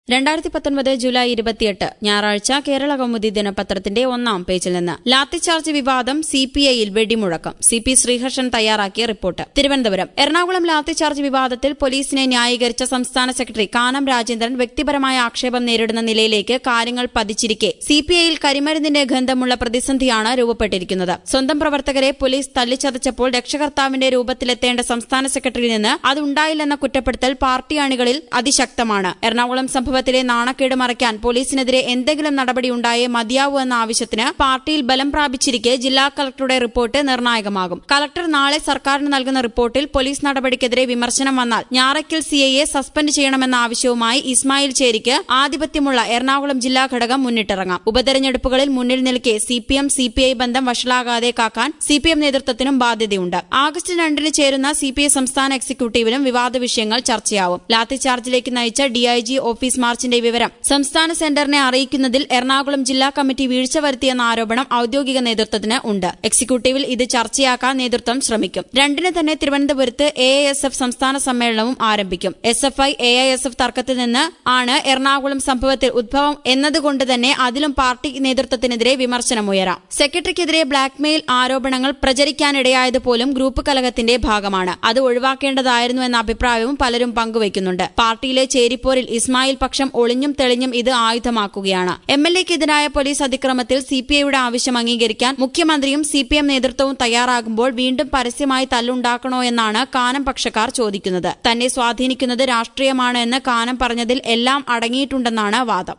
രണ്ടായിരത്തി പത്തൊൻപത് ജൂലൈ ഇരുപത്തിയെട്ട് ഞായറാഴ്ച കേരള കൗമുദി ദിനപത്രത്തിന്റെ ഒന്നാം പേജിൽ നിന്ന് ലാത്തിച്ചാർജ് വിവാദം സി പി ഐയിൽ വെടിമുഴക്കം സി പി ശ്രീഹർഷൻ തയ്യാറാക്കിയ റിപ്പോർട്ട് തിരുവനന്തപുരം എറണാകുളം ലാത്തിച്ചാർജ് വിവാദത്തിൽ പോലീസിനെ ന്യായീകരിച്ച സംസ്ഥാന സെക്രട്ടറി കാനം രാജേന്ദ്രൻ വ്യക്തിപരമായ ആക്ഷേപം നേരിടുന്ന നിലയിലേക്ക് കാര്യങ്ങൾ പതിച്ചിരിക്കെ സി പി ഐയിൽ കരിമരുന്നിന്റെ ഗന്ധമുള്ള പ്രതിസന്ധിയാണ് രൂപപ്പെട്ടിരിക്കുന്നത് സ്വന്തം പ്രവർത്തകരെ പോലീസ് തല്ലിച്ചതച്ചപ്പോൾ രക്ഷകർത്താവിന്റെ രൂപത്തിലെത്തേണ്ട സംസ്ഥാന സെക്രട്ടറിയിൽ നിന്ന് അതുണ്ടായില്ലെന്ന കുറ്റപ്പെടുത്തൽ പാർട്ടി അണികളിൽ അതിശക്തമാണ് എറണാകുളം സംഭവത്തിലെ നാണക്കേട് മറയ്ക്കാൻ പോലീസിനെതിരെ എന്തെങ്കിലും നടപടി ഉണ്ടായേ മതിയാവൂ എന്ന ആവശ്യത്തിന് പാർട്ടിയിൽ ബലം പ്രാപിച്ചിരിക്കെ ജില്ലാ കളക്ടറുടെ റിപ്പോർട്ട് നിർണായകമാകും കളക്ടർ നാളെ സർക്കാരിന് നൽകുന്ന റിപ്പോർട്ടിൽ പോലീസ് നടപടിക്കെതിരെ വിമർശനം വന്നാൽ ഞാറയ്ക്കൽ സിഐയെ സസ്പെൻഡ് ചെയ്യണമെന്ന ആവശ്യവുമായി ഇസ്മായിൽ ചേരിക്ക് ആധിപത്യമുള്ള എറണാകുളം ജില്ലാ ഘടകം മുന്നിട്ടിറങ്ങാം ഉപതെരഞ്ഞെടുപ്പുകളിൽ മുന്നിൽ നിൽക്കെ C P M C P I ബന്ധം വഷളാകാതെ കാക്കാൻ സി പി എം നേതൃത്വത്തിനും ബാധ്യതയുണ്ട് ആഗസ്റ്റ് രണ്ടിന് ചേരുന്ന സി പി ഐ സംസ്ഥാന എക്സിക്യൂട്ടീവിലും വിവാദ വിഷയങ്ങൾ ചർച്ചയാവും ലാത്തിചാർജിലേക്ക് നയിച്ച ഡിഐജി ഓഫീസ് മാർച്ചിന്റെ വിവരം സംസ്ഥാന സെന്ററിനെ അറിയിക്കുന്നതിൽ എറണാകുളം ജില്ലാ കമ്മിറ്റി വീഴ്ച വരുത്തിയെന്ന ആരോപണം ഔദ്യോഗിക നേതൃത്വത്തിന് ഉണ്ട് എക്സിക്യൂട്ടീവിൽ ഇത് ചർച്ചയാക്കാൻ നേതൃത്വം ശ്രമിക്കും രണ്ടിന് തന്നെ തിരുവനന്തപുരത്ത് എ എസ് എഫ് സംസ്ഥാന സമ്മേളനവും ആരംഭിക്കും S F I A I S F തർക്കത്തിൽ നിന്ന് ആണ് എറണാകുളം സംഭവത്തിൽ ഉദ്ഭവം എന്നതുകൊണ്ട് തന്നെ അതിലും പാർട്ടി നേതൃത്വത്തിനെതിരെ വിമർശനമുയരാം സെക്രട്ടറിക്കെതിരെ ബ്ലാക്ക്മെയിൽ ആരോപണങ്ങൾ പ്രചരിക്കാനിടയായത് പോലും ഗ്രൂപ്പ് കലഹത്തിന്റെ ഭാഗമാണ് അത് ഒഴിവാക്കേണ്ടതായിരുന്നു എന്ന അഭിപ്രായവും പലരും പങ്കുവയ്ക്കുന്നുണ്ട് പാർട്ടിയിലെ ചേരിപ്പോരിൽ ഇസ്മായിൽ പക്ഷം ഒളിഞ്ഞും തെളിഞ്ഞും ഇത് ആയുധമാക്കുകയാണ് എം എൽ എക്കെതിരായ പോലീസ് അതിക്രമത്തിൽ സി പി ഐയുടെ ആവശ്യം അംഗീകരിക്കാൻ മുഖ്യമന്ത്രിയും സി പി എം നേതൃത്വവും തയ്യാറാകുമ്പോൾ വീണ്ടും പരസ്യമായി തല്ലുണ്ടാക്കണോ എന്നാണ് കാനം പക്ഷക്കാർ ചോദിക്കുന്നത് തന്നെ സ്വാധീനിക്കുന്നത് രാഷ്ട്രീയമാണ് എന്ന് കാനം പറഞ്ഞതിൽ എല്ലാം അടങ്ങിയിട്ടുണ്ടെന്നാണ് വാദം